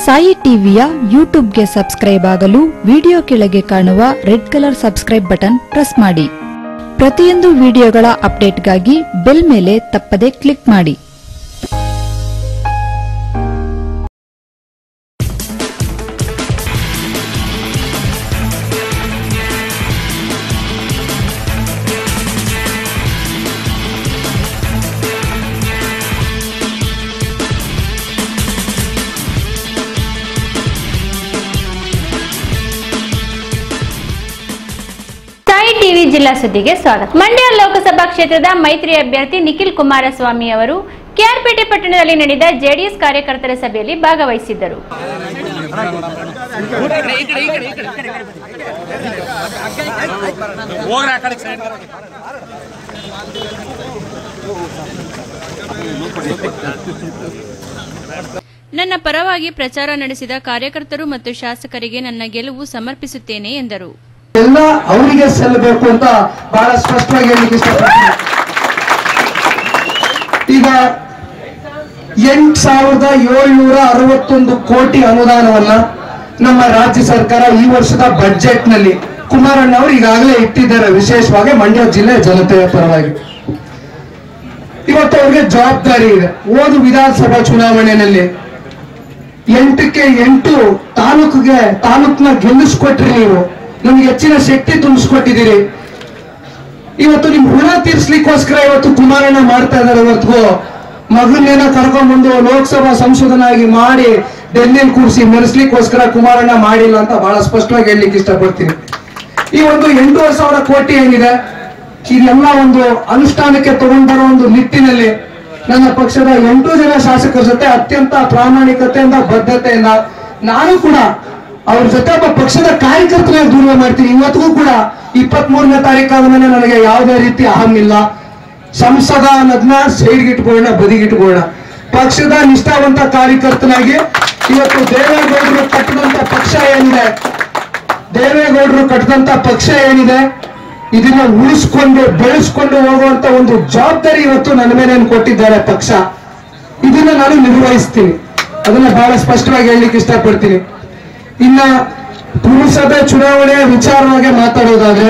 ಸಾಯಿ ಟಿವಿಯ ಯೂಟ್ಯೂಬ್ಗೆ ಸಬ್ಸ್ಕ್ರೈಬ್ ಆಗಲು ವಿಡಿಯೋ ಕೆಳಗೆ ಕಾಣುವ red colour subscribe button press ಮಾಡಿ ಪ್ರತಿಯೊಂದು ವಿಡಿಯೋಗಳ ಅಪ್ಡೇಟ್ಗಾಗಿ ಬೆಲ್ ಮೇಲೆ ತಪ್ಪದೆ ಕ್ಲಿಕ್ ಮಾಡಿ ಸಾಯಿ ಟಿವಿ ಜಿಲ್ಲಾ ಸುದ್ದಿಗೆ ಸ್ವಾಗತ ಮಂಡ್ಯ ಲೋಕಸಭಾ ಕ್ಷೇತ್ರದ ಮೈತ್ರಿ ಅಭ್ಯರ್ಥಿ ನಿಖಿಲ್ ಕುಮಾರಸ್ವಾಮಿ ಅವರು ಕೆಆರ್ಪೇಟೆ ಪಟ್ಟಣದಲ್ಲಿ ನಡೆದ ಜೆಡಿಎಸ್ ಕಾರ್ಯಕರ್ತರ ಸಭೆಯಲ್ಲಿ ಭಾಗವಹಿಸಿದ್ದರು ಹೋಗ್ರಿ ಆ ಕಡೆ ಸೈಡ್ ನನ್ನ ಪರವಾಗಿ ಪ್ರಚಾರ ನಡೆಸಿದ ಕಾರ್ಯಕರ್ತರು ಮತ್ತು ಶಾಸಕರಿಗೆ ನನ್ನ ಗೆಲುವು ಸಮರ್ಪಿಸುತ್ತೇನೆ ಎಂದರು ಎಲ್ಲ ಅವರಿಗೆ ಸಲ್ಲಬೇಕು ಅಂತ ಬಹಳ ಸ್ಪಷ್ಟವಾಗಿ ಹೇಳಲಿಕ್ಕೆ ಇಷ್ಟಪಡ್ತೀನಿ ಈಗ ಎಂಟ್ ಸಾವಿರದ ಏಳ್ನೂರ ಅರವತ್ತೊಂದು ಕೋಟಿ ಅನುದಾನವನ್ನ ನಮ್ಮ ರಾಜ್ಯ ಸರ್ಕಾರ ಈ ವರ್ಷದ ಬಜೆಟ್ ನಲ್ಲಿ ಕುಮಾರಣ್ಣ ಅವರು ಈಗಾಗಲೇ ಇಟ್ಟಿದ್ದಾರೆ ವಿಶೇಷವಾಗಿ ಮಂಡ್ಯ ಜಿಲ್ಲೆ ಜನತೆಯ ಪರವಾಗಿ ಇವತ್ತು ಅವ್ರಿಗೆ ಜವಾಬ್ದಾರಿ ಇದೆ ಓದು ವಿಧಾನಸಭಾ ಚುನಾವಣೆಯಲ್ಲಿ ಎಂಟಕ್ಕೆ ಎಂಟು ತಾಲೂಕಿಗೆ ತಾಲೂಕ್ನ ಗೆಲ್ಲಿಸ್ಕೊಟ್ರಿ ನೀವು ನಮ್ಗೆ ಹೆಚ್ಚಿನ ಶಕ್ತಿ ತುಂಬಿಸ್ಕೊಟ್ಟಿದ್ದೀರಿ ಇವತ್ತು ನಿಮ್ ಋಣ ತೀರ್ಸ್ಲಿಕ್ಕೋಸ್ಕರ ಇವತ್ತು ಕುಮಾರಣ್ಣ ಮಾಡ್ತಾ ಇದ್ದಾರೆ ಇವತ್ತು ಮಗಳನ್ನೇನೋ ಕರ್ಕೊಂಡ್ಬಂದು ಲೋಕಸಭಾ ಸಂಶೋಧನಾಗಿ ಮಾಡಿ ಡೆಲ್ಲಿಲಿ ಕೂರಿಸಿ ಮೆರೆಸ್ಲಿಕ್ಕೋಸ್ಕರ ಕುಮಾರಣ್ಣ ಮಾಡಿಲ್ಲ ಅಂತ ಬಹಳ ಸ್ಪಷ್ಟವಾಗಿ ಹೇಳಲಿಕ್ಕೆ ಇಷ್ಟಪಡ್ತೀನಿ ಈ ಒಂದು ಎಂಟೂವರೆ ಸಾವಿರ ಕೋಟಿ ಏನಿದೆ ಇದೆಲ್ಲ ಒಂದು ಅನುಷ್ಠಾನಕ್ಕೆ ತಗೊಂಡ್ಬರೋ ಒಂದು ನಿಟ್ಟಿನಲ್ಲಿ ನನ್ನ ಪಕ್ಷದ ಎಂಟು ಜನ ಶಾಸಕರ ಜೊತೆ ಅತ್ಯಂತ ಪ್ರಾಮಾಣಿಕತೆಯಿಂದ ಬದ್ಧತೆಯಿಂದ ನಾನು ಕೂಡ ಅವ್ರ ಜೊತೆ ಒಬ್ಬ ಪಕ್ಷದ ಕಾರ್ಯಕರ್ತನಾಗಿ ದುಡಿಮೆ ಮಾಡ್ತೀನಿ ಇವತ್ತಿಗೂ ಕೂಡ ಇಪ್ಪತ್ತ್ ಮೂರನೇ ತಾರೀಕಾದ ಮೇಲೆ ನನಗೆ ಯಾವುದೇ ರೀತಿ ಅಹಂ ಇಲ್ಲ ಸಂಸದ ಅನ್ನೋದನ್ನ ಸೈಡ್ಗೆ ಇಟ್ಕೊಳ್ಳೋಣ ಬದಿಗಿಟ್ಕೊಳ್ಳೋಣ ಪಕ್ಷದ ನಿಷ್ಠಾವಂತ ಕಾರ್ಯಕರ್ತನಾಗಿ ಇವತ್ತು ದೇವೇಗೌಡರು ಕಟ್ಟಿದಂತ ಪಕ್ಷ ಏನಿದೆ ದೇವೇಗೌಡರು ಕಟ್ಟಿದಂತ ಪಕ್ಷ ಏನಿದೆ ಇದನ್ನ ಉಳಿಸ್ಕೊಂಡು ಬೆಳೆಸ್ಕೊಂಡು ಹೋಗುವಂತ ಒಂದು ಜವಾಬ್ದಾರಿ ಇವತ್ತು ನನ್ನ ಮೇಲೆ ಕೊಟ್ಟಿದ್ದಾರೆ ಪಕ್ಷ ಇದನ್ನ ನಾನು ನಿರ್ವಹಿಸ್ತೀನಿ ಅದನ್ನ ಬಹಳ ಸ್ಪಷ್ಟವಾಗಿ ಹೇಳಲಿಕ್ಕೆ ಇಷ್ಟಪಡ್ತೀನಿ ಇನ್ನ ಪುರಸಭೆ ಚುನಾವಣೆ ವಿಚಾರವಾಗಿ ಮಾತಾಡೋದಾದ್ರೆ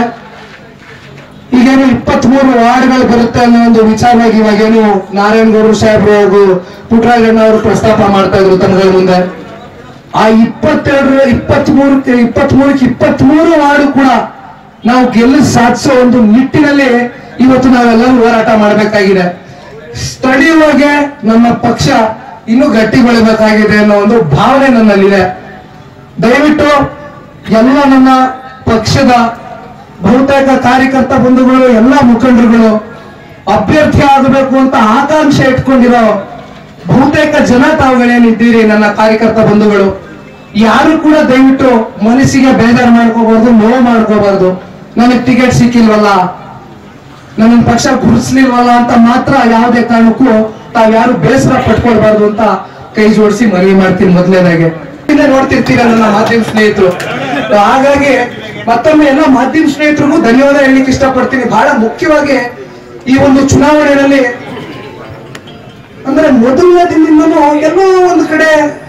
ಈಗೇನು ಇಪ್ಪತ್ತ್ ಮೂರು ವಾರ್ಡ್ಗಳು ಬರುತ್ತೆ ಅನ್ನೋ ಒಂದು ವಿಚಾರವಾಗಿ ಇವಾಗೇನು ನಾರಾಯಣಗೌಡರು ಸಾಹೇಬ್ರು ಹಾಗೂ ಪುಟ್ಟರಾಜಣ್ಣ ಅವರು ಪ್ರಸ್ತಾಪ ಮಾಡ್ತಾ ಇದ್ರು ತಮ್ಮಗಳ ಮುಂದೆ ಆ ಇಪ್ಪತ್ತೆರಡು ಇಪ್ಪತ್ತ್ ಮೂರಕ್ಕೆ ಇಪ್ಪತ್ತ್ ಮೂರಕ್ಕೆ ಇಪ್ಪತ್ತ್ ಮೂರು ವಾರ್ಡ್ ಕೂಡ ನಾವು ಗೆಲ್ಲಿಸಿ ಸಾಧಿಸೋ ಒಂದು ನಿಟ್ಟಿನಲ್ಲಿ ಇವತ್ತು ನಾವೆಲ್ಲರೂ ಹೋರಾಟ ಮಾಡಬೇಕಾಗಿದೆ ಸ್ಥಳೀಯವಾಗಿ ನಮ್ಮ ಪಕ್ಷ ಇನ್ನೂ ಗಟ್ಟಿಗೊಳ್ಳಬೇಕಾಗಿದೆ ಅನ್ನೋ ಒಂದು ಭಾವನೆ ನನ್ನಲ್ಲಿದೆ ದಯವಿಟ್ಟು ಎಲ್ಲ ನನ್ನ ಪಕ್ಷದ ಬಹುತೇಕ ಕಾರ್ಯಕರ್ತ ಬಂಧುಗಳು ಎಲ್ಲ ಮುಖಂಡರುಗಳು ಅಭ್ಯರ್ಥಿ ಆಗಬೇಕು ಅಂತ ಆಕಾಂಕ್ಷೆ ಇಟ್ಕೊಂಡಿರೋ ಬಹುತೇಕ ಜನ ತಾವುಗಳೇನಿದ್ದೀರಿ ನನ್ನ ಕಾರ್ಯಕರ್ತ ಬಂಧುಗಳು ಯಾರು ಕೂಡ ದಯವಿಟ್ಟು ಮನಸ್ಸಿಗೆ ಬೇಜಾರು ಮಾಡ್ಕೋಬಾರ್ದು ನೋವು ಮಾಡ್ಕೋಬಾರ್ದು ನನಗೆ ಟಿಕೆಟ್ ಸಿಕ್ಕಿಲ್ವಲ್ಲ ನನ್ನ ಪಕ್ಷ ಗುರುತಿಸ್ಲಿಲ್ವಲ್ಲ ಅಂತ ಮಾತ್ರ ಯಾವುದೇ ಕಾರಣಕ್ಕೂ ತಾವ್ ಯಾರು ಬೇಸರ ಪಟ್ಕೊಳ್ಬಾರ್ದು ಅಂತ ಕೈ ಜೋಡಿಸಿ ಮನವಿ ಮಾಡ್ತೀನಿ ಮೊದಲನೇದಾಗೆ ಹಿಂದೆ ನೋಡ್ತಿರ್ತೀರ ನನ್ನ ಮಾಧ್ಯಮ ಸ್ನೇಹಿತರು ಹಾಗಾಗಿ ಮತ್ತೊಮ್ಮೆ ಎಲ್ಲ ಮಾಧ್ಯಮ ಸ್ನೇಹಿತರಿಗೂ ಧನ್ಯವಾದ ಹೇಳಲಿಕ್ಕೆ ಇಷ್ಟಪಡ್ತೀನಿ ಬಹಳ ಮುಖ್ಯವಾಗಿ ಈ ಒಂದು ಚುನಾವಣೆಯಲ್ಲಿ ಅಂದ್ರೆ ಮೊದಲನೇ ದಿನದಿಂದನೂ ಎಲ್ಲೋ ಒಂದು ಕಡೆ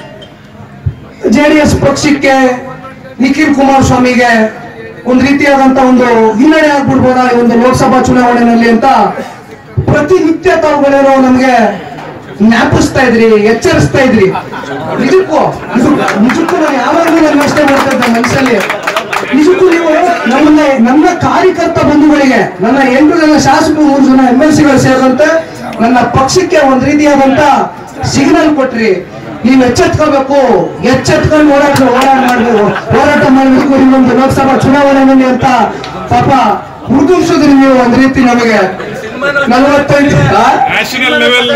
ಜೆಡಿಎಸ್ ಪಕ್ಷಕ್ಕೆ ನಿಖಿಲ್ ಕುಮಾರಸ್ವಾಮಿಗೆ ಒಂದು ರೀತಿಯಾದಂತ ಒಂದು ಹಿನ್ನಡೆ ಆಗ್ಬಿಡ್ಬೋದಾ ಈ ಒಂದು ಲೋಕಸಭಾ ಚುನಾವಣೆಯಲ್ಲಿ ಅಂತ ಪ್ರತಿನಿತ್ಯ ತಾವುಗಳೇನೋ ನಮ್ಗೆ ಜ್ಞಾಪಿಸ್ತಾ ಇದ್ರಿ ಎಚ್ಚರಿಸ್ತಾ ಇದ್ರಿ ನಿಜಕ್ಕೂ ನಿಜಕ್ಕೂ ನಿಜಕ್ಕೂ ನಾನು ಯಾವಾಗಲೂ ನಾನು ಯೋಚನೆ ಮಾಡ್ತಾ ಇದ್ದೆ ಮನಸ್ಸಲ್ಲಿ ನಿಜಕ್ಕೂ ನೀವು ನಮ್ಮನ್ನ ನನ್ನ ಕಾರ್ಯಕರ್ತ ಬಂಧುಗಳಿಗೆ ನನ್ನ ಎಂಟು ಜನ ಶಾಸಕರು ಮೂರು ಜನ ಎಂ ಎಲ್ ಸಿಗಳು ಸೇರಿದಂತೆ ನನ್ನ ಪಕ್ಷಕ್ಕೆ ಒಂದ್ ರೀತಿಯಾದಂತ ಸಿಗ್ನಲ್ ಕೊಟ್ರಿ ನೀವು ಎಚ್ಚೆತ್ಕೋಬೇಕು ಎಚ್ಚೆತ್ಕೊಂಡು ಹೋರಾಟ ಹೋರಾಟ ಮಾಡ್ಬೇಕು ಹೋರಾಟ ಮಾಡ್ಬೇಕು ನಿಮ್ಮೊಂದು ಲೋಕಸಭಾ ಚುನಾವಣೆಯಲ್ಲಿ ಅಂತ ಪಾಪ ಹುಡುಗಿಸೋದ್ರಿ ನೀವು ಒಂದ್ ರೀತಿ ನಮಗೆ ನಲವತ್ತೈದು ಆ? ನ್ಯಾಷನಲ್ ಲೆವೆಲ್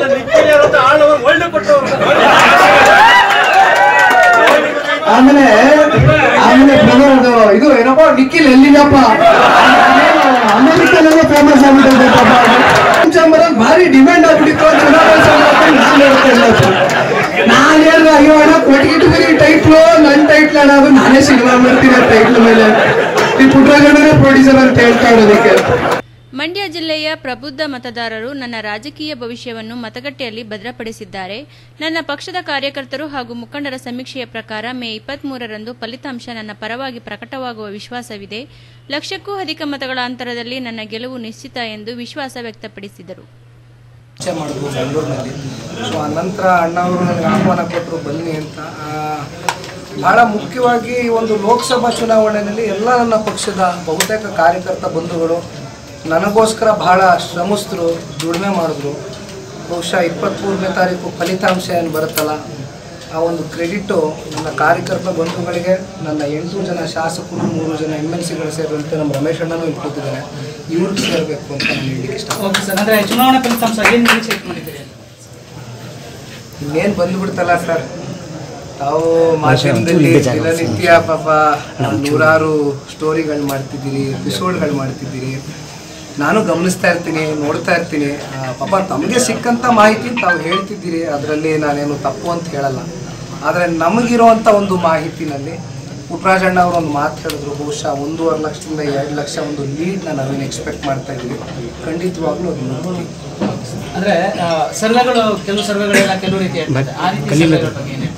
ಆಮೇಲೆ ಆಮೇಲೆ brother ಅದು ಇದು ಏನಪ್ಪ ನಿಖಿಲ್ ಎಲ್ಲಿದಪ್ಪ ಅಮೆರಿಕನಲ್ಲೇ ಫೇಮಸ್ ಆಗ್ಬಿಟ್ಟಿದೆ ಪಾಪ ಚಂಬರಲ್ಲಿ ಭಾರಿ ಡಿಮ್ಯಾಂಡ್ ಆಗ್ಬಿಟ್ಟಿತ್ತು ಅಂತ ಚುನಾವಣೆ ಸಂದರ್ಭದಲ್ಲಿ ನಾನ್ ಹೇಳ್ತಾ ಇಲ್ಲ ಸರ್. ನಾನ್ ಹೇಳ್ದೆ ಅಯ್ಯೋ ಅಣ್ಣ ಕೊಟ್ಟಿಗಿಟ್ಟು ಟೈಟ್ಲು ನನ್ ಟೈಟ್ಲ್ ಅಣ್ಣ ಅದು ನಾನೇ ಸಿನಿಮಾ ಮಾಡ್ತೀನಿ ಟೈಟ್ಲ್ ಮೇಲೆ ಈ ಪುಟ್ಟರಾಜಣ್ಣನೇ ಪ್ರೊಡ್ಯೂಸರ್ ಅಂತ ಹೇಳ್ತಾ ಇರೋದಕ್ಕೆ ಮಂಡ್ಯ ಜಿಲ್ಲೆಯ ಪ್ರಬುದ್ಧ ಮತದಾರರು ನನ್ನ ರಾಜಕೀಯ ಭವಿಷ್ಯವನ್ನು ಮತಗಟ್ಟೆಯಲ್ಲಿ ಭದ್ರಪಡಿಸಿದ್ದಾರೆ ನನ್ನ ಪಕ್ಷದ ಕಾರ್ಯಕರ್ತರು ಹಾಗೂ ಮುಖಂಡರ ಸಮೀಕ್ಷೆಯ ಪ್ರಕಾರ ಮೇ ಇಪ್ಪತ್ಮೂರರಂದು ಫಲಿತಾಂಶ ನನ್ನ ಪರವಾಗಿ ಪ್ರಕಟವಾಗುವ ವಿಶ್ವಾಸವಿದೆ ಲಕ್ಷಕ್ಕೂ ಅಧಿಕ ಮತಗಳ ಅಂತರದಲ್ಲಿ ನನ್ನ ಗೆಲುವು ನಿಶ್ಚಿತ ಎಂದು ವಿಶ್ವಾಸ ವ್ಯಕ್ತಪಡಿಸಿದರು ಚರ್ಚೆ ಮಾಡಿದ್ರು ಬೆಂಗಳೂರಿನಲ್ಲಿ ಸೊ ಆ ನಂತರ ಅಣ್ಣವರು ನನಗೆ ಆಹ್ವಾನ ಕೊಟ್ಟರು ಬನ್ನಿ ಅಂತ ಆ, ಬಹಳ ಮುಖ್ಯವಾಗಿ ಈ ಒಂದು ಲೋಕಸಭಾ ಚುನಾವಣೆಯಲ್ಲಿ ಎಲ್ಲ ನನ್ನ ಪಕ್ಷದ ಬಹುತೇಕ ಕಾರ್ಯಕರ್ತ ಬಂಧುಗಳು ನನಗೋಸ್ಕರ ಬಹಳ ಶ್ರಮಿಸಿದ್ರು ದುಡಿಮೆ ಮಾಡಿದ್ರು ಬಹುಶಃ ಇಪ್ಪತ್ತ್ಮೂರನೇ ತಾರೀಕು ಫಲಿತಾಂಶ ಏನು ಬರುತ್ತಲ್ಲ ಆ ಒಂದು ಕ್ರೆಡಿಟು ನನ್ನ ಕಾರ್ಯಕರ್ತ ಬಂಧುಗಳಿಗೆ ನನ್ನ ಎಂಟು ಜನ ಶಾಸಕರು ಮೂರು ಜನ ಎಮ್ ಎಲ್ ಸಿಗಳು ಸೇರಿದಂತೆ ನಮ್ಮ ರಮೇಶ್ ಅಣ್ಣನೂ ಇಲ್ಲಿ ಕೂತಿದ್ದಾರೆ ಇವ್ರಿಗೆ ಸೇರಬೇಕು ಅಂತ ನಾನು ಹೇಳಲಿಕ್ಕೆ ಇಷ್ಟ ಓಕೆ ಸರ್ ಅಂದ್ರೆ ಚುನಾವಣಾ ಫಲಿತಾಂಶ ಏನು ನಿರೀಕ್ಷೆ ಇಟ್ಕೊಂಡಿದ್ದೀರಿ ಇನ್ನೇನು ಬಂದ್ಬಿಡ್ತಲ್ಲ ಸರ್ ತಾವು ಮಾಧ್ಯಮದಲ್ಲಿ ದಿನನಿತ್ಯ ಪಾಪ ನೂರಾರು ಸ್ಟೋರಿಗಳು ಮಾಡ್ತಿದ್ದೀರಿ ಎಪಿಸೋಡ್ಗಳು ಮಾಡ್ತಿದ್ದೀರಿ ನಾನು ಗಮನಿಸ್ತಾ ಇರ್ತೀನಿ ನೋಡ್ತಾ ಇರ್ತೀನಿ ಆ, ಪಾಪ ತಮಗೆ ಸಿಕ್ಕಂಥ ಮಾಹಿತಿ ತಾವು ಹೇಳ್ತಿದ್ದೀರಿ ಅದರಲ್ಲಿ ನಾನೇನು ತಪ್ಪು ಅಂತ ಹೇಳಲ್ಲ ಆದರೆ ನಮಗಿರುವಂಥ ಒಂದು ಮಾಹಿತಿನಲ್ಲಿ ಪುಟ್ಟರಾಜಣ್ಣ ಅವರು ಒಂದು ಮಾತು ಹೇಳಿದ್ರು ಬಹುಶಃ ಒಂದೂವರೆ ಲಕ್ಷದಿಂದ ಎರಡು ಲಕ್ಷ ಒಂದು ಲೀಡ್ನ ನಾವೇನು ಎಕ್ಸ್ಪೆಕ್ಟ್ ಮಾಡ್ತಾ ಇದ್ದೀವಿ ಖಂಡಿತವಾಗ್ಲೂ ಅದು ನೋಡ್ತೀವಿ ಅಂದ್ರೆ ಆ, ಸರ್ವೆಗಳು ಕೆಲವು ಸರ್ವೆಗಳೆಲ್ಲ ಕೆಲವು ರೀತಿ ಇರ್ತದೆ ಆ ರೀತಿ ಸರ್ವೆಗಳ ಬಗ್ಗೆ ಏನು ಹೇಳ್ತೀರಿ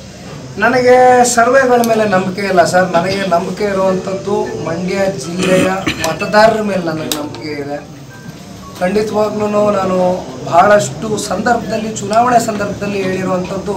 ನನಗೆ ಸರ್ವೆಗಳ ಮೇಲೆ ನಂಬಿಕೆ ಇಲ್ಲ ಸರ್ ನನಗೆ ನಂಬಿಕೆ ಇರುವಂಥದ್ದು ಮಂಡ್ಯ ಜಿಲ್ಲೆಯ ಮತದಾರರ ಮೇಲೆ ನನಗೆ ನಂಬಿಕೆ ಇದೆ ಖಂಡಿತವಾಗ್ಲೂ ನಾನು ಬಹಳಷ್ಟು ಸಂದರ್ಭದಲ್ಲಿ ಚುನಾವಣೆ ಸಂದರ್ಭದಲ್ಲಿ ಹೇಳಿರುವಂಥದ್ದು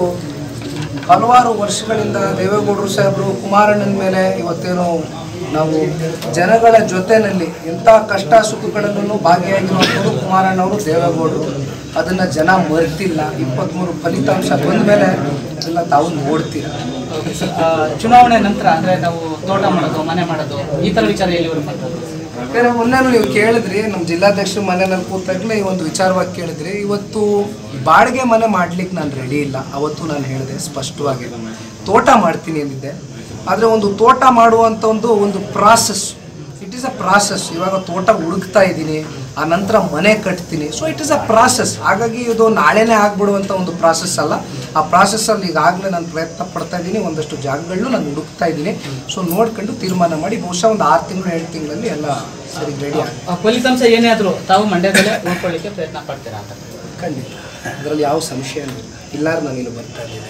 ಹಲವಾರು ವರ್ಷಗಳಿಂದ ದೇವೇಗೌಡರು ಸಾಹೇಬರು ಕುಮಾರಣ್ಣನ ಮೇಲೆ ಇವತ್ತೇನು ನಾವು ಜನಗಳ ಜೊತೆಯಲ್ಲಿ ಎಂಥ ಕಷ್ಟ ಸುಖಗಳಲ್ಲೂ ಭಾಗಿಯಾಗಿರುವಂಥದ್ದು ಕುಮಾರಣ್ಣವರು ದೇವೇಗೌಡರು ಅದನ್ನು ಜನ ಮರ್ತಿಲ್ಲ ಇಪ್ಪತ್ತ್ಮೂರು ಫಲಿತಾಂಶ ಬಂದ ಮೇಲೆ ಎಲ್ಲ ತಾವು ನೋಡ್ತೀರ ಓಕೆ ಸರ್ ಆ, ಚುನಾವಣೆ ನಂತರ ಅಂದ್ರೆ ನಾವು ತೋಟ ಮಾಡೋದು ಮನೆ ಮಾಡೋದು ಈ ತರ ವಿಚಾರ ಎಲ್ಲಿವರೆಗೆ ಬರ್ತದೆ ಬೇರೆ ಮೊನ್ನೆನೂ ನೀವು ಕೇಳಿದ್ರಿ ನಮ್ಮ ಜಿಲ್ಲಾಧ್ಯಕ್ಷರು ಮನೆಯಲ್ಲಿ ಕೂತಾಗಲೇ ಈ ಒಂದು ವಿಚಾರವಾಗಿ ಕೇಳಿದ್ರಿ ಇವತ್ತು ಬಾಡಿಗೆ ಮನೆ ಮಾಡ್ಲಿಕ್ಕೆ ನಾನು ರೆಡಿ ಇಲ್ಲ ಅವತ್ತು ನಾನು ಹೇಳಿದೆ ಸ್ಪಷ್ಟವಾಗಿ ತೋಟ ಮಾಡ್ತೀನಿ ಅಂದಿದ್ದೆ ಆದರೆ ಒಂದು ತೋಟ ಮಾಡುವಂಥ ಒಂದು ಒಂದು process it is a process ಇವಾಗ ತೋಟ ಹುಡುಕ್ತಾ ಇದ್ದೀನಿ ಆ ನಂತರ ಮನೆ ಕಟ್ತೀನಿ so it is a process ಹಾಗಾಗಿ ಇದು ನಾಳೆನೇ ಆಗ್ಬಿಡುವಂಥ ಒಂದು ಪ್ರಾಸೆಸ್ ಅಲ್ಲ ಆ ಪ್ರಾಸೆಸ್ಸಲ್ಲಿ ಈಗಾಗಲೇ ನಾನು ಪ್ರಯತ್ನ ಪಡ್ತಾ ಇದ್ದೀನಿ ಒಂದಷ್ಟು ಜಾಗಗಳನ್ನು ನಾನು ಹುಡುಕ್ತಾ ಇದ್ದೀನಿ ಸೊ ನೋಡ್ಕೊಂಡು ತೀರ್ಮಾನ ಮಾಡಿ ಬಹುಶಃ ಒಂದು ಆರು ತಿಂಗಳು ಏಳು ತಿಂಗಳಲ್ಲಿ ಎಲ್ಲ ಸರಿ ರೆಡಿ ಆಗಿ ಆ, ಫಲಿತಾಂಶ ಏನೇ ಆದ್ರೂ ತಾವು ಮಂಡ್ಯದಲ್ಲೇ ಉಳ್ಕೊಳ್ಳಿಕ್ಕೆ ಪ್ರಯತ್ನ ಪಡ್ತೀರಾ ಅಂತ ಖಂಡಿತ ಅದರಲ್ಲಿ ಯಾವ ಸಂಶಯನೂ ಇಲ್ಲ ಇಲ್ಲಾರು ನಾನು ಇಲ್ಲಿ ಬರ್ತಾ ಇದ್ದೀನಿ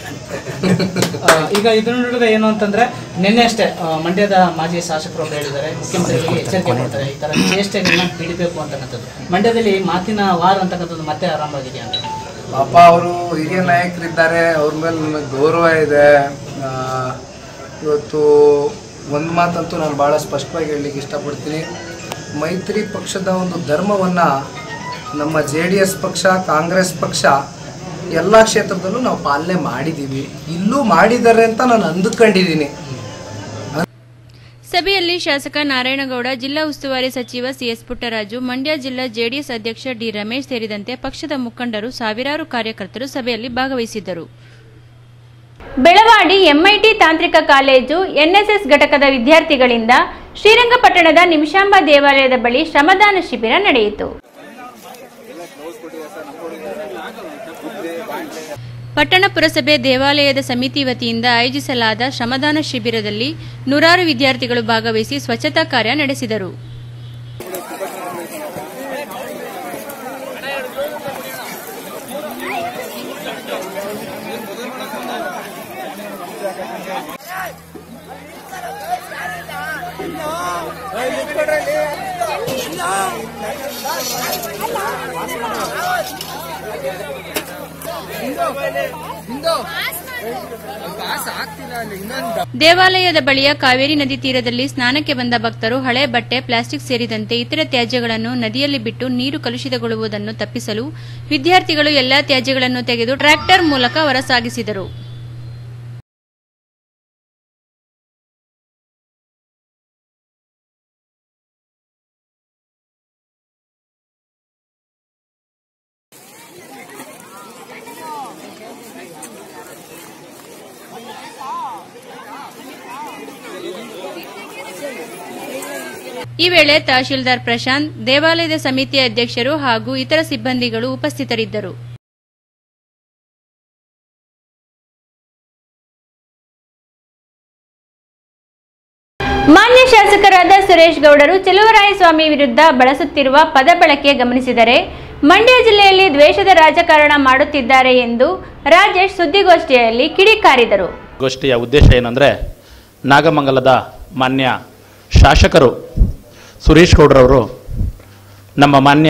ಆ, ಈಗ ಇದ್ರ ನಡುವೆ ಏನು ಅಂತಂದ್ರೆ ನಿನ್ನೆ ಅಷ್ಟೇ ಆ, ಮಂಡ್ಯದ ಮಾಜಿ ಶಾಸಕರು ಒಬ್ರು ಹೇಳಿದ್ದಾರೆ ಮುಖ್ಯಮಂತ್ರಿಗಳಿಗೆ ಎಚ್ಚರಿಕೆ ಮಾಡ್ತಾರೆ ಈ ತರ ಚೇಷ್ಟೆಗಳನ್ನ ಹಿಡಿಬೇಕು ಅಂತಕ್ಕಂಥದ್ದು ಮಂಡ್ಯದಲ್ಲಿ ಮಾತಿನ ವಾರ ಅಂತಕ್ಕಂಥದ್ದು ಮತ್ತೆ ಆರಂಭವಾಗಿದೆ ಅಂತ ಪಾಪ ಅವರು ಹಿರಿಯ ನಾಯಕರಿದ್ದಾರೆ ಅವ್ರ ಮೇಲೆ ನನಗೆ ಗೌರವ ಇದೆ ಆ, ಇವತ್ತು ಒಂದು ಮಾತಂತೂ ನಾನು ಭಾಳ ಸ್ಪಷ್ಟವಾಗಿ ಹೇಳಲಿಕ್ಕೆ ಇಷ್ಟಪಡ್ತೀನಿ ಮೈತ್ರಿ ಪಕ್ಷದ ಒಂದು ಧರ್ಮವನ್ನು ನಮ್ಮ ಜೆ ಡಿ ಎಸ್ ಪಕ್ಷ ಕಾಂಗ್ರೆಸ್ ಪಕ್ಷ ಎಲ್ಲ ಕ್ಷೇತ್ರದಲ್ಲೂ ನಾವು ಪಾಲನೆ ಮಾಡಿದ್ದೀವಿ ಇಲ್ಲೂ ಮಾಡಿದ್ದಾರೆ ಅಂತ ನಾನು ಅಂದುಕೊಂಡಿದ್ದೀನಿ ಸಭೆಯಲ್ಲಿ ಶಾಸಕ ನಾರಾಯಣಗೌಡ ಜಿಲ್ಲಾ ಉಸ್ತುವಾರಿ ಸಚಿವ ಸಿಎಸ್ ಪುಟ್ಟರಾಜು ಮಂಡ್ಯ ಜಿಲ್ಲಾ ಜೆಡಿಎಸ್ ಅಧ್ಯಕ್ಷ ಡಿ ರಮೇಶ್ ಸೇರಿದಂತೆ ಪಕ್ಷದ ಮುಖಂಡರು ಸಾವಿರಾರು ಕಾರ್ಯಕರ್ತರು ಸಭೆಯಲ್ಲಿ ಭಾಗವಹಿಸಿದ್ದರು ಬೆಳವಾಡಿ ಎಂಐಟಿ ತಾಂತ್ರಿಕ ಕಾಲೇಜು ಎನ್ಎಸ್ಎಸ್ ಘಟಕದ ವಿದ್ಯಾರ್ಥಿಗಳಿಂದ ಶ್ರೀರಂಗಪಟ್ಟಣದ ನಿಮಿಷಾಂಬ ದೇವಾಲಯದ ಬಳಿ ಶ್ರಮದಾನ ಶಿಬಿರ ನಡೆಯಿತು ಪಟ್ಟಣ ಪುರಸಭೆ ದೇವಾಲಯದ ಸಮಿತಿ ವತಿಯಿಂದ ಆಯೋಜಿಸಲಾದ ಶ್ರಮದಾನ ಶಿಬಿರದಲ್ಲಿ ನೂರಾರು ವಿದ್ಯಾರ್ಥಿಗಳು ಭಾಗವಹಿಸಿ ಸ್ವಚ್ಛತಾ ಕಾರ್ಯ ನಡೆಸಿದರು ದೇವಾಲಯದ ಬಳಿಯ ಕಾವೇರಿ ನದಿ ತೀರದಲ್ಲಿ ಸ್ನಾನಕ್ಕೆ ಬಂದ ಭಕ್ತರು ಹಳೆ ಬಟ್ಟೆ ಪ್ಲಾಸ್ಟಿಕ್ ಸೇರಿದಂತೆ ಇತರ ತ್ಯಾಜ್ಯಗಳನ್ನು ನದಿಯಲ್ಲಿ ಬಿಟ್ಟು ನೀರು ಕಲುಷಿತಗೊಳ್ಳುವುದನ್ನು ತಪ್ಪಿಸಲು ವಿದ್ಯಾರ್ಥಿಗಳು ಎಲ್ಲಾ ತ್ಯಾಜ್ಯಗಳನ್ನು ತೆಗೆದು ಟ್ರ್ಯಾಕ್ಟರ್ ಮೂಲಕ ಹೊರಸಾಗಿಸಿದರು ಈ ವೇಳೆ ತಹಶೀಲ್ದಾರ್ ಪ್ರಶಾಂತ್ ದೇವಾಲಯದ ಸಮಿತಿಯ ಅಧ್ಯಕ್ಷರು ಹಾಗೂ ಇತರ ಸಿಬ್ಬಂದಿಗಳು ಉಪಸ್ಥಿತರಿದ್ದರು ಮಾನ್ಯ ಶಾಸಕರಾದ ಸುರೇಶ್ ಗೌಡರು ಚೆಲುವರಾಯಸ್ವಾಮಿ ವಿರುದ್ಧ ಬಳಸುತ್ತಿರುವ ಪದ ಬಳಕೆ ಗಮನಿಸಿದರೆ ಮಂಡ್ಯ ಜಿಲ್ಲೆಯಲ್ಲಿ ದ್ವೇಷದ ರಾಜಕಾರಣ ಮಾಡುತ್ತಿದ್ದಾರೆ ಎಂದು ರಾಜೇಶ್ ಸುದ್ದಿಗೋಷ್ಠಿಯಲ್ಲಿ ಕಿಡಿಕಾರಿದರು ಗೋಷ್ಠಿಯ ಉದ್ದೇಶ ಏನಂದರೆ ನಾಗಮಂಗಲದ ಮಾನ್ಯ ಶಾಸಕರು ಸುರೇಶ್ ಗೌಡ್ರವರು ನಮ್ಮ ಮಾನ್ಯ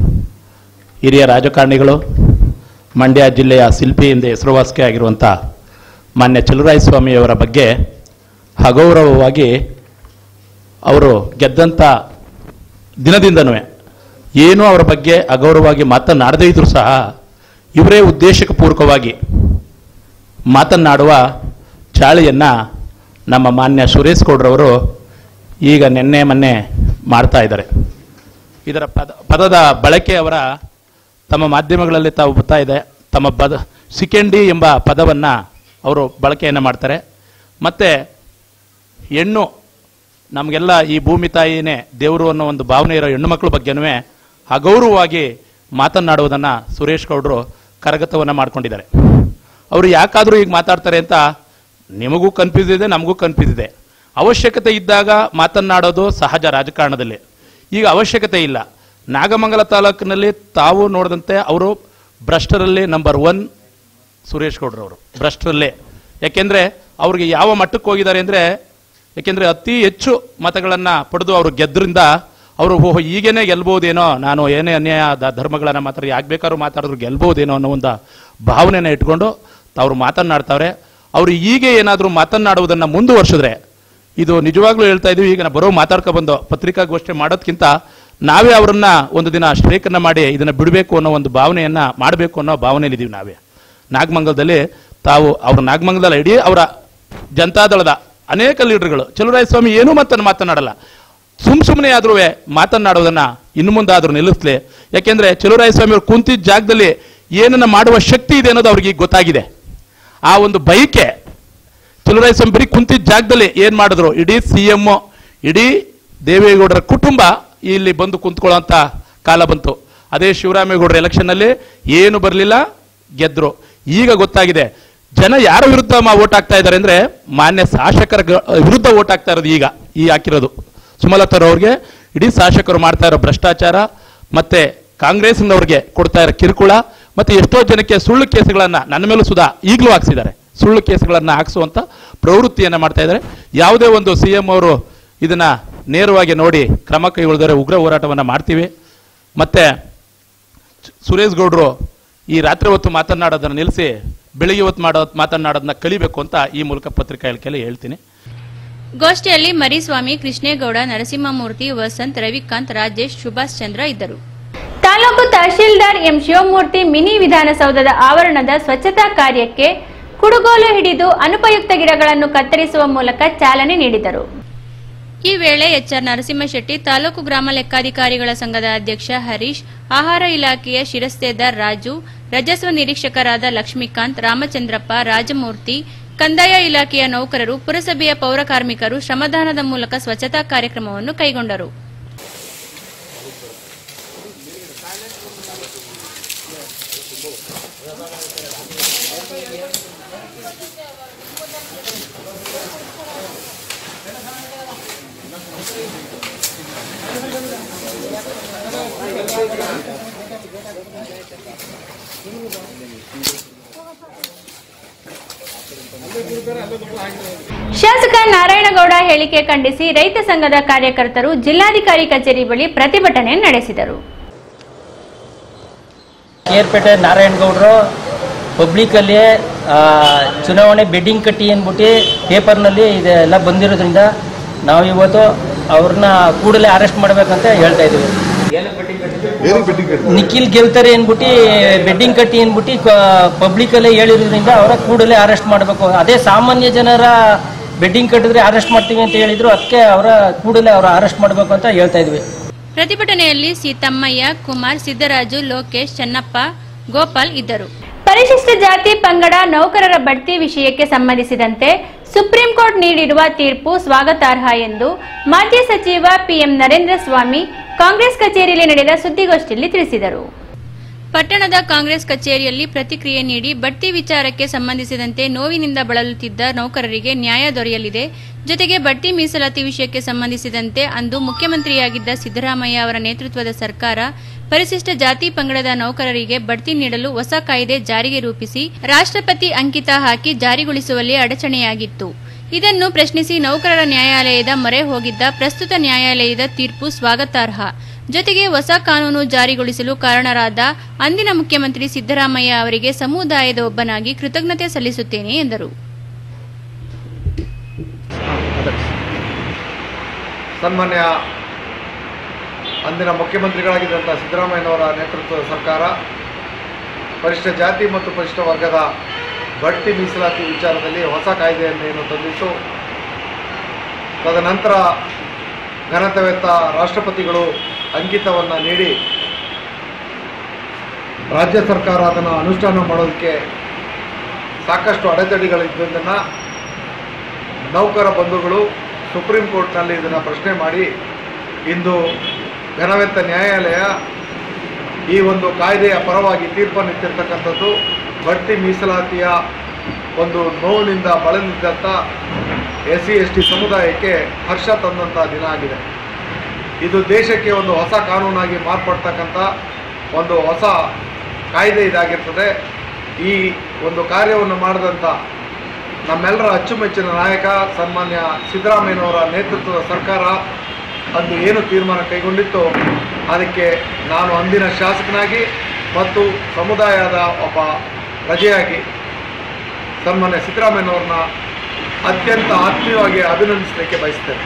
ಹಿರಿಯ ರಾಜಕಾರಣಿಗಳು ಮಂಡ್ಯ ಜಿಲ್ಲೆಯ ಶಿಲ್ಪಿ ಎಂದೇ ಹೆಸರುವಾಸಿಗೆ ಆಗಿರುವಂಥ ಮಾನ್ಯ ಚಲುರಾಯಸ್ವಾಮಿಯವರ ಬಗ್ಗೆ ಅಗೌರವವಾಗಿ ಅವರು ಗೆದ್ದಂಥ ದಿನದಿಂದನೂ ಏನೂ ಅವರ ಬಗ್ಗೆ ಅಗೌರವವಾಗಿ ಮಾತನಾಡದೇ ಇದ್ರೂ ಸಹ ಇವರೇ ಉದ್ದೇಶಕ್ಕೆ ಪೂರ್ವಕವಾಗಿ ಮಾತನಾಡುವ ಚಾಳಿಯನ್ನು ನಮ್ಮ ಮಾನ್ಯ ಸುರೇಶ್ ಗೌಡ್ರವರು ಈಗ ನಿನ್ನೆ ಮೊನ್ನೆ ಮಾಡ್ತಾ ಇದ್ದಾರೆ ಇದರ ಪದ ಪದದ ಬಳಕೆ ಅವರ ತಮ್ಮ ಮಾಧ್ಯಮಗಳಲ್ಲಿ ತಾವು ಬರ್ತಾ ಇದೆ ತಮ್ಮ ಪದ ಸಿಕೆಂಡಿ ಎಂಬ ಪದವನ್ನು ಅವರು ಬಳಕೆಯನ್ನು ಮಾಡ್ತಾರೆ ಮತ್ತು ಹೆಣ್ಣು ನಮಗೆಲ್ಲ ಈ ಭೂಮಿ ತಾಯಿನೇ ದೇವರು ಅನ್ನೋ ಒಂದು ಭಾವನೆ ಇರೋ ಹೆಣ್ಣು ಮಕ್ಕಳ ಬಗ್ಗೆನೂ ಅಗೌರವವಾಗಿ ಮಾತನಾಡುವುದನ್ನು ಸುರೇಶ್ ಗೌಡರು ಕರಗತವನ್ನು ಮಾಡ್ಕೊಂಡಿದ್ದಾರೆ ಅವರು ಯಾಕಾದರೂ ಈಗ ಮಾತಾಡ್ತಾರೆ ಅಂತ ನಿಮಗೂ ಕನ್ಫ್ಯೂಸ್ ಇದೆ ನಮಗೂ ಕನ್ಫ್ಯೂಸ್ ಇದೆ ಅವಶ್ಯಕತೆ ಇದ್ದಾಗ ಮಾತನಾಡೋದು ಸಹಜ ರಾಜಕಾರಣದಲ್ಲಿ ಈಗ ಅವಶ್ಯಕತೆ ಇಲ್ಲ ನಾಗಮಂಗಲ ತಾಲೂಕಿನಲ್ಲಿ ತಾವು ನೋಡಿದಂತೆ ಅವರು ಭ್ರಷ್ಟರಲ್ಲಿ ನಂಬರ್ ಒನ್ ಸುರೇಶ್ ಗೌಡ್ರವರು ಭ್ರಷ್ಟರಲ್ಲೇ ಯಾಕೆಂದರೆ ಅವ್ರಿಗೆ ಯಾವ ಮಟ್ಟಕ್ಕೆ ಹೋಗಿದ್ದಾರೆ ಅಂದರೆ ಯಾಕೆಂದರೆ ಅತಿ ಹೆಚ್ಚು ಮತಗಳನ್ನು ಪಡೆದು ಅವರು ಗೆದ್ರಿಂದ ಅವರು ಓಹೋ ಈಗೇನೆ ಗೆಲ್ಬೋದೇನೋ ನಾನು ಏನೇ ಅನ್ಯಾಯ ದ- ಧರ್ಮಗಳನ್ನು ಮಾತಾಡಿ ಯಾಕೆ ಬೇಕಾದ್ರೂ ಮಾತಾಡಿದ್ರು ಗೆಲ್ಬೋದೇನೋ ಅನ್ನೋ ಒಂದು ಭಾವನೆನ ಇಟ್ಕೊಂಡು ಅವ್ರು ಮಾತನಾಡ್ತಾವ್ರೆ ಅವರು ಹೀಗೆ ಏನಾದರೂ ಮಾತನಾಡುವುದನ್ನು ಮುಂದುವರ್ಸಿದ್ರೆ ಇದು ನಿಜವಾಗ್ಲೂ ಹೇಳ್ತಾ ಇದೀವಿ ಈಗ ನಾವು ಬರೋ ಮಾತಾಡ್ಕೊ ಬಂದು ಪತ್ರಿಕಾಗೋಷ್ಠಿ ಮಾಡೋದಕ್ಕಿಂತ ನಾವೇ ಅವರನ್ನ ಒಂದು ದಿನ ಸ್ಟ್ರೈಕನ್ನ ಮಾಡಿ ಇದನ್ನ ಬಿಡಬೇಕು ಅನ್ನೋ ಒಂದು ಭಾವನೆಯನ್ನ ಮಾಡಬೇಕು ಅನ್ನೋ ಭಾವನೆಯಲ್ಲಿದ್ದೀವಿ ನಾವೇ ನಾಗಮಂಗಲದಲ್ಲಿ ತಾವು ಅವ್ರ ನಾಗಮಂಗಲದಲ್ಲಿ ಇಡೀ ಅವರ ಜನತಾದಳದ ಅನೇಕ ಲೀಡರ್ಗಳು ಚಲುವರಾಯಸ್ವಾಮಿ ಏನೂ ಮಾತನ್ನು ಮಾತನಾಡಲ್ಲ ಸುಮ್ ಸುಮ್ಮನೆ ಆದ್ರೂ ಮಾತನಾಡೋದನ್ನ ಇನ್ನು ಮುಂದಾದ್ರೂ ನಿಲ್ಲಿಸ್ಲಿ ಯಾಕೆಂದ್ರೆ ಚಲುವರಾಯಸ್ವಾಮಿ ಅವರು ಕುಂತಿದ್ದ ಜಾಗದಲ್ಲಿ ಏನನ್ನ ಮಾಡುವ ಶಕ್ತಿ ಇದೆ ಅನ್ನೋದು ಅವ್ರಿಗೆ ಈಗ ಗೊತ್ತಾಗಿದೆ ಆ ಒಂದು ಬೈಕೆ ಚಲುವರಾಯಸ್ವಾಮಿ ಬರೀ ಕುಂತಿದ್ದ ಜಾಗದಲ್ಲಿ ಏನ್ ಮಾಡಿದ್ರು ಇಡೀ ಸಿ ಎಂ ಇಡೀ ದೇವೇಗೌಡರ ಕುಟುಂಬ ಇಲ್ಲಿ ಬಂದು ಕುಂತ್ಕೊಳ್ಳೋಂಥ ಕಾಲ ಬಂತು ಅದೇ ಶಿವರಾಮೇಗೌಡರ ಎಲೆಕ್ಷನ್ ಅಲ್ಲಿ ಏನು ಬರಲಿಲ್ಲ ಗೆದ್ರು ಈಗ ಗೊತ್ತಾಗಿದೆ ಜನ ಯಾರ ವಿರುದ್ಧ ಮಾ ಓಟ್ ಹಾಕ್ತಾ ಇದ್ದಾರೆ ಅಂದ್ರೆ ಮಾನ್ಯ ಶಾಸಕರ ಗ- ವಿರುದ್ಧ ಓಟ್ ಹಾಕ್ತಾ ಇರೋದು ಈಗ ಈ ಹಾಕಿರೋದು ಸುಮಲತರವ್ರಿಗೆ ಇಡೀ ಶಾಸಕರು ಮಾಡ್ತಾ ಇರೋ ಭ್ರಷ್ಟಾಚಾರ ಮತ್ತೆ ಕಾಂಗ್ರೆಸ್ನವ್ರಿಗೆ ಕೊಡ್ತಾ ಇರೋ ಕಿರುಕುಳ ಮತ್ತೆ ಎಷ್ಟೋ ಜನಕ್ಕೆ ಸುಳ್ಳು ಕೇಸುಗಳನ್ನ ನನ್ನ ಮೇಲೂ ಸುಧಾ ಈಗಲೂ ಹಾಕ್ಸಿದ್ದಾರೆ ಸುಳ್ಳು ಕೇಸುಗಳನ್ನ ಹಾಕ್ಸುವಂತ ಪ್ರವೃತ್ತಿಯನ್ನ ಮಾಡ್ತಾ ಇದ್ದಾರೆ ಯಾವುದೇ ಒಂದು ಸಿ ಎಂ ಅವರು ಇದನ್ನ ನೇರವಾಗಿ ನೋಡಿ ಕ್ರಮ ಕೈಗೊಳ್ಳಿದರೆ ಉಗ್ರ ಹೋರಾಟವನ್ನ ಮಾಡ್ತೀವಿ ಮತ್ತೆ ಸುರೇಶ್ ಗೌಡ್ರು ಈ ರಾತ್ರಿ ಹೊತ್ತು ಮಾತನಾಡೋದನ್ನ ನಿಲ್ಲಿಸಿ ಬೆಳಿಗ್ಗೆ ಹೊತ್ತು ಮಾಡೋ ಮಾತನಾಡೋದನ್ನ ಕಲಿಬೇಕು ಅಂತ ಈ ಮೂಲಕ ಪತ್ರಿಕಾ ಹೇಳಿಕೆಯಲ್ಲಿ ಹೇಳ್ತೀನಿ ಗೋಷ್ಠಿಯಲ್ಲಿ ಮರಿಸ್ವಾಮಿ ಕೃಷ್ಣೇಗೌಡ ನರಸಿಂಹಮೂರ್ತಿ ವಸಂತ್ ರವಿಕಾಂತ್ ರಾಜೇಶ್ ಸುಭಾಷ್ ಚಂದ್ರ ಇದ್ದರು ತಾಲೂಕು ತಹಶೀಲ್ದಾರ್ ಎಂ ಶಿವಮೂರ್ತಿ ಮಿನಿ ವಿಧಾನಸೌಧದ ಆವರಣದ ಸ್ವಚ್ಛತಾ ಕಾರ್ಯಕ್ಕೆ ಕುಡುಗೋಲು ಹಿಡಿದು ಅನುಪಯುಕ್ತ ಗಿಡಗಳನ್ನು ಕತ್ತರಿಸುವ ಮೂಲಕ ಚಾಲನೆ ನೀಡಿದರು ಈ ವೇಳೆ ಎಚ್ಆರ್ ನರಸಿಂಹಶೆಟ್ಟಿ ತಾಲೂಕು ಗ್ರಾಮ ಲೆಕ್ಕಾಧಿಕಾರಿಗಳ ಸಂಘದ ಅಧ್ಯಕ್ಷ ಹರೀಶ್ ಆಹಾರ ಇಲಾಖೆಯ ಶಿರಸ್ತೇದಾರ್ ರಾಜು ರಜಸ್ವ ನಿರೀಕ್ಷಕರಾದ ಲಕ್ಷ್ಮೀಕಾಂತ್ ರಾಮಚಂದ್ರಪ್ಪ ರಾಜಮೂರ್ತಿ ಕಂದಾಯ ಇಲಾಖೆಯ ನೌಕರರು ಪುರಸಭೆಯ ಪೌರ ಕಾರ್ಮಿಕರು ಶ್ರಮದಾನದ ಮೂಲಕ ಸ್ವಚ್ಛತಾ ಕಾರ್ಯಕ್ರಮವನ್ನು ಕೈಗೊಂಡರು ಶಾಸಕ ನಾರಾಯಣಗೌಡ ಹೇಳಿಕೆ ಖಂಡಿಸಿ ರೈತ ಸಂಘದ ಕಾರ್ಯಕರ್ತರು ಜಿಲ್ಲಾಧಿಕಾರಿ ಕಚೇರಿ ಬಳಿ ಪ್ರತಿಭಟನೆ ನಡೆಸಿದರು ಕೇರ್ಪೇಟೆ ನಾರಾಯಣಗೌಡರು ಪಬ್ಲಿಕಲ್ಲಿ ಆ, ಚುನಾವಣೆ ಬೆಡ್ಡಿಂಗ್ ಕಟ್ಟಿ ಅಂದ್ಬಿಟ್ಟು ಪೇಪರ್ನಲ್ಲಿ ಇದೆಲ್ಲ ಬಂದಿರೋದ್ರಿಂದ ನಾವು ಇವತ್ತು ಅವ್ರನ್ನ ಕೂಡಲೇ ಅರೆಸ್ಟ್ ಮಾಡಬೇಕಂತ ಹೇಳ್ತಾ ಇದ್ದೀವಿ ನಿಖಿಲ್ ಗೆಲ್ತಾರೆ ಅಂದ್ಬಿಟ್ಟು ಬೆಡ್ಡಿಂಗ್ ಕಟ್ಟಿ ಅಂದ್ಬಿಟ್ಟು ಪಬ್ಲಿಕಲ್ಲೇ ಹೇಳಿರೋದ್ರಿಂದ ಅವರ ಕೂಡಲೇ ಅರೆಸ್ಟ್ ಮಾಡಬೇಕು ಅದೇ ಸಾಮಾನ್ಯ ಜನರ ಬೆಡ್ಡಿಂಗ್ ಕಟ್ಟಿದ್ರೆ ಅರೆಸ್ಟ್ ಮಾಡ್ತೀವಿ ಅಂತ ಹೇಳಿದ್ರು ಅದಕ್ಕೆ ಅವರ ಕೂಡಲೇ ಅವರ ಅರೆಸ್ಟ್ ಮಾಡಬೇಕು ಅಂತ ಹೇಳ್ತಾ ಇದ್ವಿ ಪ್ರತಿಭಟನೆಯಲ್ಲಿ ಸೀತಮ್ಮಯ್ಯ ಕುಮಾರ್ ಸಿದ್ದರಾಜು ಲೋಕೇಶ್ ಚೆನ್ನಪ್ಪ ಗೋಪಾಲ್ ಇದ್ದರು ಪರಿಶಿಷ್ಟ ಜಾತಿ ಪಂಗಡ ನೌಕರರ ಬಡ್ತಿ ವಿಷಯಕ್ಕೆ ಸಂಬಂಧಿಸಿದಂತೆ ಸುಪ್ರೀಂ ಕೋರ್ಟ್ ನೀಡಿರುವ ತೀರ್ಪು ಸ್ವಾಗತಾರ್ಹ ಎಂದು ಮಾಜಿ ಸಚಿವ ಪಿಎಂ ನರೇಂದ್ರ ಸ್ವಾಮಿ ಕಾಂಗ್ರೆಸ್ ಕಚೇರಿಯಲ್ಲಿ ನಡೆದ ಸುದ್ದಿಗೋಷ್ಠಿಯಲ್ಲಿ ತಿಳಿಸಿದರು ಪಟ್ಟಣದ ಕಾಂಗ್ರೆಸ್ ಕಚೇರಿಯಲ್ಲಿ ಪ್ರತಿಕ್ರಿಯೆ ನೀಡಿ ಬಡ್ತಿ ವಿಚಾರಕ್ಕೆ ಸಂಬಂಧಿಸಿದಂತೆ ನೋವಿನಿಂದ ಬಳಲುತ್ತಿದ್ದ ನೌಕರರಿಗೆ ನ್ಯಾಯ ದೊರೆಯಲಿದೆ ಜೊತೆಗೆ ಬಡ್ತಿ ಮೀಸಲಾತಿ ವಿಷಯಕ್ಕೆ ಸಂಬಂಧಿಸಿದಂತೆ ಅಂದು ಮುಖ್ಯಮಂತ್ರಿಯಾಗಿದ್ದ ಸಿದ್ದರಾಮಯ್ಯ ಅವರ ನೇತೃತ್ವದ ಸರ್ಕಾರ ಪರಿಶಿಷ್ಟ ಜಾತಿ ಪಂಗಡದ ನೌಕರರಿಗೆ ಬಡ್ತಿ ನೀಡಲು ಹೊಸ ಕಾಯ್ದೆ ಜಾರಿಗೆ ರೂಪಿಸಿ ರಾಷ್ಟ್ರಪತಿ ಅಂಕಿತ ಹಾಕಿ ಜಾರಿಗೊಳಿಸುವಲ್ಲಿ ಅಡಚಣೆಯಾಗಿತ್ತು ಇದನ್ನು ಪ್ರಶ್ನಿಸಿ ನೌಕರರ ನ್ಯಾಯಾಲಯದ ಮೊರೆ ಹೋಗಿದ್ದ ಪ್ರಸ್ತುತ ನ್ಯಾಯಾಲಯದ ತೀರ್ಪು ಸ್ವಾಗತಾರ್ಹ ಜೊತೆಗೆ ಹೊಸ ಕಾನೂನು ಜಾರಿಗೊಳಿಸಲು ಕಾರಣರಾದ ಅಂದಿನ ಮುಖ್ಯಮಂತ್ರಿ ಸಿದ್ದರಾಮಯ್ಯ ಅವರಿಗೆ ಸಮುದಾಯದ ಒಬ್ಬನಾಗಿ ಕೃತಜ್ಞತೆ ಸಲ್ಲಿಸುತ್ತೇನೆ ಎಂದರು ಸನ್ಮಾನ್ಯ ಅಂದಿನ ಮುಖ್ಯಮಂತ್ರಿಗಳಾಗಿದ್ದಂಥ ಸಿದ್ದರಾಮಯ್ಯನವರ ನೇತೃತ್ವದ ಸರ್ಕಾರ ಪರಿಶಿಷ್ಟ ಜಾತಿ ಮತ್ತು ಪರಿಶಿಷ್ಟ ವರ್ಗದ ಬಡ್ತಿ ಮೀಸಲಾತಿ ವಿಚಾರದಲ್ಲಿ ಹೊಸ ಕಾಯ್ದೆಯನ್ನು ಏನು ತಂದಿತ್ತು ತದನಂತರ ಘನತೆವೆತ್ತ ರಾಷ್ಟ್ರಪತಿಗಳು ಅಂಕಿತವನ್ನು ನೀಡಿ ರಾಜ್ಯ ಸರ್ಕಾರ ಅದನ್ನು ಅನುಷ್ಠಾನ ಮಾಡೋದಕ್ಕೆ ಸಾಕಷ್ಟು ಅಡೆತಡೆಗಳಿದ್ದದನ್ನು ನೌಕರ ಬಂಧುಗಳು ಸುಪ್ರೀಂ ಕೋರ್ಟ್ನಲ್ಲಿ ಇದನ್ನು ಪ್ರಶ್ನೆ ಮಾಡಿ ಇಂದು ಘನವೆತ್ತ ನ್ಯಾಯಾಲಯ ಈ ಒಂದು ಕಾಯ್ದೆಯ ಪರವಾಗಿ ತೀರ್ಪನ್ನು ಇತ್ತಿರ್ತಕ್ಕಂಥದ್ದು ಬಡ್ತಿ ಮೀಸಲಾತಿಯ ಒಂದು ನೋವಿನಿಂದ ಬಳಲಿದ್ದಂಥ ಎಸ್ ಸಿ ಎಸ್ ಟಿ ಸಮುದಾಯಕ್ಕೆ ಹರ್ಷ ತಂದಂಥ ದಿನ ಆಗಿದೆ ಇದು ದೇಶಕ್ಕೆ ಒಂದು ಹೊಸ ಕಾನೂನಾಗಿ ಮಾರ್ಪಡ್ತಕ್ಕಂಥ ಒಂದು ಹೊಸ ಕಾಯ್ದೆ ಇದಾಗಿರ್ತದೆ ಈ ಒಂದು ಕಾರ್ಯವನ್ನು ಮಾಡಿದಂಥ ನಮ್ಮೆಲ್ಲರ ಅಚ್ಚುಮೆಚ್ಚಿನ ನಾಯಕ ಸನ್ಮಾನ್ಯ ಸಿದ್ದರಾಮಯ್ಯನವರ ನೇತೃತ್ವದ ಸರ್ಕಾರ ಅಂದು ಏನು ತೀರ್ಮಾನ ಕೈಗೊಂಡಿತ್ತು ಅದಕ್ಕೆ ನಾನು ಅಂದಿನ ಶಾಸಕನಾಗಿ ಮತ್ತು ಸಮುದಾಯದ ಒಬ್ಬ ಪ್ರಜೆಯಾಗಿ ಸನ್ಮಾನ್ಯ ಸಿದ್ದರಾಮಯ್ಯನವ್ರನ್ನ ಅತ್ಯಂತ ಆತ್ಮೀಯವಾಗಿ ಅಭಿನಂದಿಸಲಿಕ್ಕೆ ಬಯಸ್ತೇನೆ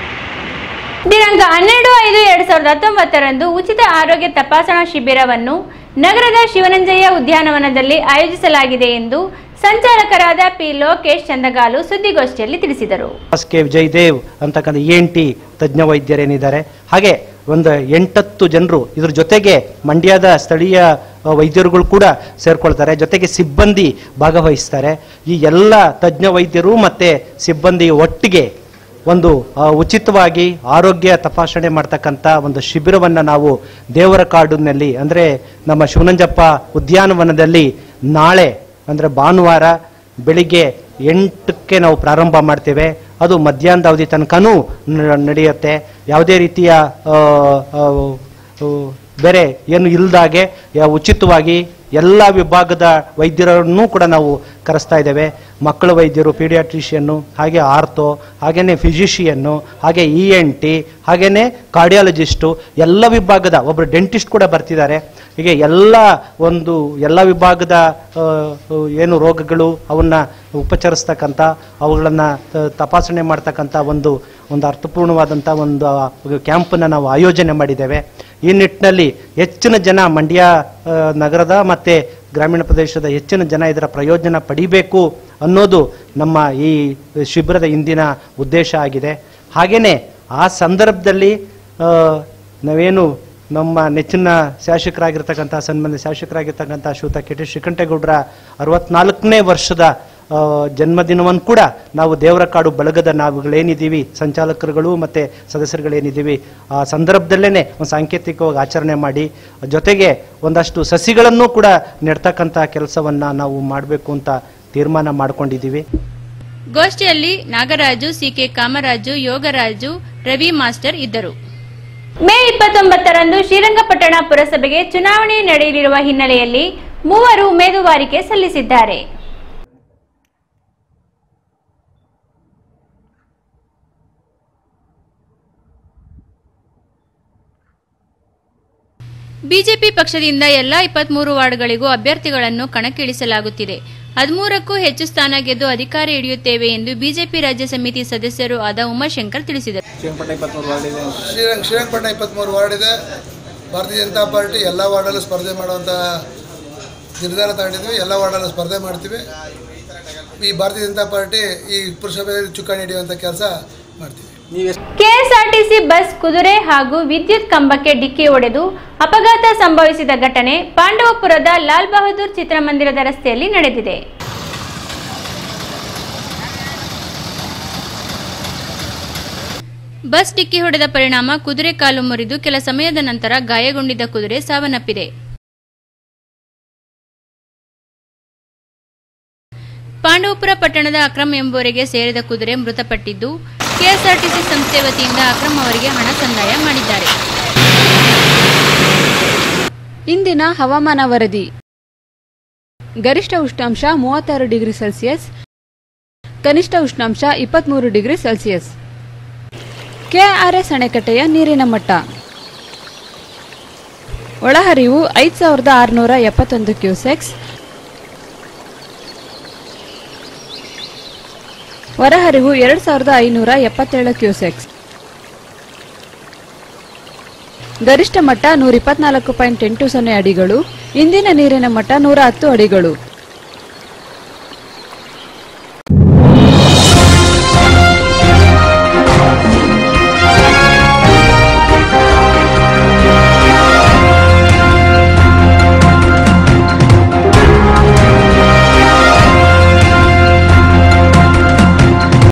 ದಿನಾಂಕ ಹನ್ನೆರಡು ಐದು ಎರಡ್ ಸಾವಿರದ ಹತ್ತೊಂಬತ್ತರಂದು ಉಚಿತ ಆರೋಗ್ಯ ತಪಾಸಣಾ ಶಿಬಿರವನ್ನು ನಗರದ ಶಿವನಂಜಯ್ಯ ಉದ್ಯಾನವನದಲ್ಲಿ ಆಯೋಜಿಸಲಾಗಿದೆ ಎಂದು ಸಂಚಾಲಕರಾದ ಪಿ ಲೋಕೇಶ್ ಚಂದಗಾಲು ಸುದ್ದಿಗೋಷ್ಠಿಯಲ್ಲಿ ತಿಳಿಸಿದರು ಎಸ್ ಕೆ ವಿಜಯ್ ದೇವ್ ಅಂತಕ್ಕಂಥ ಇ ಎನ್ ಟಿ ತಜ್ಞ ವೈದ್ಯರೇನಿದ್ದಾರೆ ಹಾಗೆ ಒಂದು ಎಂಟತ್ತು ಜನರು ಇದ್ರ ಜೊತೆಗೆ ಮಂಡ್ಯದ ಸ್ಥಳೀಯ ಆ, ವೈದ್ಯರುಗಳು ಕೂಡ ಸೇರ್ಕೊಳ್ತಾರೆ ಜೊತೆಗೆ ಸಿಬ್ಬಂದಿ ಭಾಗವಹಿಸ್ತಾರೆ ಈ ಎಲ್ಲ ತಜ್ಞ ವೈದ್ಯರು ಮತ್ತೆ ಸಿಬ್ಬಂದಿ ಒಟ್ಟಿಗೆ ಒಂದು ಆ, ಉಚಿತವಾಗಿ ಆರೋಗ್ಯ ತಪಾಸಣೆ ಮಾಡ್ತಕ್ಕಂಥ ಒಂದು ಶಿಬಿರವನ್ನು ನಾವು ದೇವರ ಕಾಡಿನಲ್ಲಿ ಅಂದರೆ ನಮ್ಮ ಶಿವನಂಜಪ್ಪ ಉದ್ಯಾನವನದಲ್ಲಿ ನಾಳೆ ಅಂದರೆ ಭಾನುವಾರ ಬೆಳಿಗ್ಗೆ ಎಂಟಕ್ಕೆ ನಾವು ಪ್ರಾರಂಭ ಮಾಡ್ತೇವೆ ಅದು ಮಧ್ಯಾಹ್ನದ ಅವಧಿ ತನಕನೂ ನ- ನಡೆಯುತ್ತೆ ಯಾವುದೇ ರೀತಿಯ ಆ, ಆ, ಆ, ಬೇರೆ ಏನು ಇಲ್ದಾಗೆ ಯಾ- ಉಚಿತವಾಗಿ ಎಲ್ಲ ವಿಭಾಗದ ವೈದ್ಯರನ್ನು ಕೂಡ ನಾವು ಕರೆಸ್ತಾ ಇದ್ದೇವೆ ಮಕ್ಕಳ ವೈದ್ಯರು ಪೀಡಿಯಾಟ್ರಿಷಿಯನ್ನು ಹಾಗೆ ಆರ್ಥೋ ಹಾಗೇನೆ ಫಿಸಿಷಿಯನ್ನು ಹಾಗೆ ಇ ಎನ್ ಟಿ ಹಾಗೇನೆ ಕಾರ್ಡಿಯಾಲಜಿಸ್ಟು ಎಲ್ಲ ವಿಭಾಗದ ಒಬ್ಬರು ಡೆಂಟಿಸ್ಟ್ ಕೂಡ ಬರ್ತಿದ್ದಾರೆ ಹೀಗೆ ಎಲ್ಲ ಒಂದು ಎಲ್ಲ ವಿಭಾಗದ ಆ, ಆ, ಏನು ರೋಗಗಳು ಅವನ್ನ ಉಪಚರಿಸ್ತಕ್ಕಂಥ ಅವುಗಳನ್ನು ತಪಾಸಣೆ ಮಾಡ್ತಕ್ಕಂಥ ಒಂದು ಒಂದು ಅರ್ಥಪೂರ್ಣವಾದಂಥ ಒಂದು ಕ್ಯಾಂಪನ್ನು ನಾವು ಆಯೋಜನೆ ಮಾಡಿದ್ದೇವೆ ಈ ನಿಟ್ಟಿನಲ್ಲಿ ಹೆಚ್ಚಿನ ಜನ ಮಂಡ್ಯ ಆ, ನಗರದ ಮತ್ತು ಗ್ರಾಮೀಣ ಪ್ರದೇಶದ ಹೆಚ್ಚಿನ ಜನ ಇದರ ಪ್ರಯೋಜನ ಪಡಿಬೇಕು ಅನ್ನೋದು ನಮ್ಮ ಈ ಶಿಬಿರದ ಇಂದಿನ ಉದ್ದೇಶ ಆಗಿದೆ ಹಾಗೆಯೇ ಆ ಸಂದರ್ಭದಲ್ಲಿ ಆ, ನಾವೇನು ನಮ್ಮ ನೆಚ್ಚಿನ ಶಾಸಕರಾಗಿರ್ತಕ್ಕಂಥ ಸನ್ಮಾನ್ಯ ಶಾಸಕರಾಗಿರ್ತಕ್ಕಂಥ ಶ್ರೀಯುತ ಕೆ ಟಿ ಶ್ರೀಕಂಠೇಗೌಡರ ಅರವತ್ನಾಲ್ಕನೇ ವರ್ಷದ ಆ, ಜನ್ಮದಿನವನ್ನು ಕೂಡ ನಾವು ದೇವರಕಾಡು ಬಳಗದ ನಾವುಗಳೇನಿದ್ದೀವಿ ಸಂಚಾಲಕರುಗಳು ಮತ್ತು ಸದಸ್ಯರುಗಳೇನಿದ್ದೀವಿ ಆ ಸಂದರ್ಭದಲ್ಲೇ ಒಂದು ಸಾಂಕೇತಿಕವಾಗಿ ಆಚರಣೆ ಮಾಡಿ ಜೊತೆಗೆ ಒಂದಷ್ಟು ಸಸಿಗಳನ್ನು ಕೂಡ ನೆಡ್ತಕ್ಕಂಥ ಕೆಲಸವನ್ನು ನಾವು ಮಾಡಬೇಕು ಅಂತ ತೀರ್ಮಾನ ಮಾಡ್ಕೊಂಡಿದ್ದೀವಿ ಗೋಷ್ಠಿಯಲ್ಲಿ ನಾಗರಾಜು ಸಿಕೆ ಕಾಮರಾಜು ಯೋಗರಾಜು ರವಿ ಮಾಸ್ಟರ್ ಇದ್ದರು ಮೇ ಇಪ್ಪತ್ತೊಂಬತ್ತರಂದು ಶ್ರೀರಂಗಪಟ್ಟಣ ಪುರಸಭೆಗೆ ಚುನಾವಣೆ ನಡೆಯಲಿರುವ ಹಿನ್ನೆಲೆಯಲ್ಲಿ ಮೂವರು ಉಮೇದುವಾರಿಕೆ ಸಲ್ಲಿಸಿದ್ದಾರೆ ಬಿಜೆಪಿ ಪಕ್ಷದಿಂದ ಎಲ್ಲಾ ಇಪ್ಪತ್ಮೂರು ವಾರ್ಡ್ಗಳಿಗೂ ಅಭ್ಯರ್ಥಿಗಳನ್ನು ಕಣಕ್ಕಿಳಿಸಲಾಗುತ್ತಿದೆ ಹದಿಮೂರಕ್ಕೂ ಹೆಚ್ಚು ಸ್ಥಾನ ಗೆದ್ದು ಅಧಿಕಾರ ಹಿಡಿಯುತ್ತೇವೆ ಎಂದು ಬಿಜೆಪಿ ರಾಜ್ಯ ಸಮಿತಿ ಸದಸ್ಯರು ಆದ ಉಮಾಶಂಕರ್ ತಿಳಿಸಿದರು ಶ್ರೀರಂಗ ಶ್ರೀರಂಗಪಟ್ಟಣ ಇಪ್ಪತ್ತ್ಮೂರು ವಾರ್ಡ್ ಇದೆ ಭಾರತೀಯ ಜನತಾ ಪಾರ್ಟಿ ಎಲ್ಲ ವಾರ್ಡಲ್ಲೂ ಸ್ಪರ್ಧೆ ಮಾಡುವಂಥ ನಿರ್ಧಾರ ತಗೊಂಡಿದ್ವಿ ಎಲ್ಲ ವಾರ್ಡಲ್ಲೂ ಸ್ಪರ್ಧೆ ಮಾಡ್ತೀವಿ ಈ ಭಾರತೀಯ ಜನತಾ ಪಾರ್ಟಿ ಈ ಪುರಸಭೆಯಲ್ಲಿ ಚುಕ್ಕಾಣಿ ಹಿಡಿಯುವಂಥ ಕೆಲಸ ಮಾಡ್ತೀವಿ ಕೆಎಸ್ಆರ್ಟಿಸಿ ಬಸ್ ಕುದುರೆ ಹಾಗೂ ವಿದ್ಯುತ್ ಕಂಬಕ್ಕೆ ಡಿಕ್ಕಿ ಹೊಡೆದು ಅಪಘಾತ ಸಂಭವಿಸಿದ ಘಟನೆ ಪಾಂಡವಪುರದ ಲಾಲ್ ಬಹದ್ದೂರ್ ಚಿತ್ರಮಂದಿರದ ರಸ್ತೆಯಲ್ಲಿ ನಡೆದಿದೆ ಬಸ್ ಡಿಕ್ಕಿ ಹೊಡೆದ ಪರಿಣಾಮ ಕುದುರೆ ಕಾಲು ಮುರಿದು ಕೆಲ ಸಮಯದ ನಂತರ ಗಾಯಗೊಂಡಿದ್ದ ಕುದುರೆ ಸಾವನ್ನಪ್ಪಿದೆ ಪಾಂಡವಪುರ ಪಟ್ಟಣದ ಅಕ್ರಮ್ ಎಂಬುವರಿಗೆ ಸೇರಿದ ಕುದುರೆ ಮೃತಪಟ್ಟಿದ್ದು ಕೆಎಸ್ಆರ್ಟಿಸಿ ಸಂಸ್ಥೆ ವತಿಯಿಂದ ಅಕ್ರಮ್ ಅವರಿಗೆ ಹಣ ಸಂದಾಯ ಮಾಡಿದ್ದಾರೆ ಇಂದಿನ ಹವಾಮಾನ ವರದಿ ಗರಿಷ್ಠ ಉಷ್ಣಾಂಶ ಮೂವತ್ತಾರು ಡಿಗ್ರಿ ಸೆಲ್ಸಿಯಸ್ ಕನಿಷ್ಠ ಉಷ್ಣಾಂಶ ಇಪ್ಪತ್ಮೂರು ಡಿಗ್ರಿ ಸೆಲ್ಸಿಯಸ್ ಕೆಆರ್ಎಸ್ ಅಣೆಕಟ್ಟೆಯ ನೀರಿನ ಮಟ್ಟ ಒಳಹರಿವು ಐದು ಸಾವಿರದ ಆರುನೂರ ಎಪ್ಪತ್ತೊಂದು ಕ್ಯೂಸೆಕ್ಸ್ ಹೊರಹರಿವು ಎರಡು ಸಾವಿರದ ಐನೂರ ಎಪ್ಪತ್ತೇಳು ಕ್ಯೂಸೆಕ್ಸ್ ಗರಿಷ್ಠ ಮಟ್ಟ ನೂರ ಇಪ್ಪತ್ನಾಲ್ಕು ಪಾಯಿಂಟ್ ಎಂಟು ಸೊನ್ನೆ ಅಡಿಗಳು ಇಂದಿನ ನೀರಿನ ಮಟ್ಟ ನೂರ ಹತ್ತು ಅಡಿಗಳು